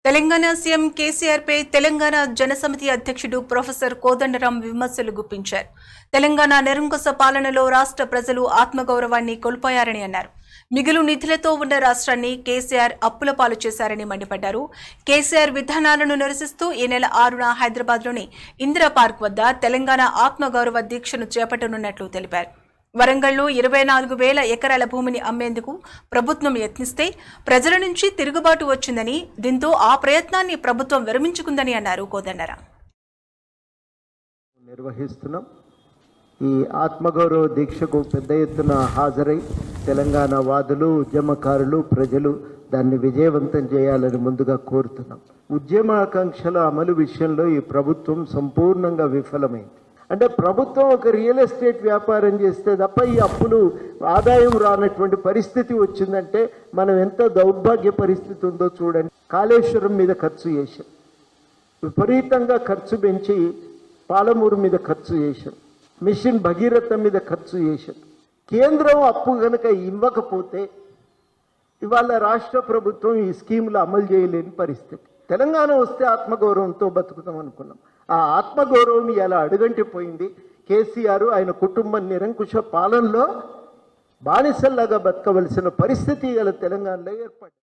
Telangana CM KCR పై తెలంగాణ జనసమితి అధ్యక్షుడు professor Kodandaram విమర్శలు గుప్పించారు తెలంగాణ నిరంకుశ పాలనలో రాష్ట్ర ప్రజలు ఆత్మగౌరవాన్ని కోల్పోయారని అన్నారు మిగులు నిధులతో ఉన్న రాష్ట్రాన్ని కేసీఆర్ అప్పుల పాలు చేశారని మండిపడ్డారు కేసీఆర్ విధానాలను నిరసిస్తూ ఈ నెల ఆరున హైదరాబాద్లోని ఇందిరా పార్క్ వద్ద తెలంగాణ ఆత్మగౌరవ దీక్షను చేపట్టనున్నట్లు తెలిపారు వరంగల్లో ఇరవై నాలుగు వేల ఎకరాల భూమిని అమ్మేందుకు ప్రభుత్వం యత్నిస్తే ప్రజల నుంచి తిరుగుబాటు వచ్చిందని దీంతో ఆ ప్రయత్నాన్ని ప్రభుత్వం విరమించుకుందని అన్నారు కోదండరాం నిర్వహిస్తున్నాం ఈ ఆత్మగౌరవ దీక్షకు పెద్ద ఎత్తున హాజరై తెలంగాణ వాదులు ఉద్యమకారులు ప్రజలు దాన్ని విజయవంతం చేయాలని ముందుగా కోరుతున్నాం ఉద్యమాకాంక్షల అమలు విషయంలో ఈ ప్రభుత్వం సంపూర్ణంగా విఫలమైంది అంటే ప్రభుత్వం ఒక రియల్ ఎస్టేట్ వ్యాపారం చేస్తే తప్ప ఈ అప్పులు ఆదాయం రానటువంటి పరిస్థితి వచ్చిందంటే మనం ఎంత దౌర్భాగ్య పరిస్థితి ఉందో చూడండి కాళేశ్వరం మీద ఖర్చు చేశాం విపరీతంగా ఖర్చు పెంచి పాలమూరు మీద ఖర్చు చేశాం మిషన్ భగీరథ మీద ఖర్చు చేశాం కేంద్రం అప్పు కనుక ఇవ్వకపోతే ఇవాళ రాష్ట్ర ప్రభుత్వం ఈ స్కీములు అమలు చేయలేని పరిస్థితి తెలంగాణ వస్తే ఆత్మగౌరవంతో బతుకుతాం అనుకున్నాం ఆ ఆత్మగౌరవం ఇలా అడుగంటి పోయింది కేసీఆర్ ఆయన కుటుంబం నిరంకుశ పాలనలో బానిసల్లాగా బతకవలసిన పరిస్థితి ఇలా తెలంగాణలో ఏర్పడింది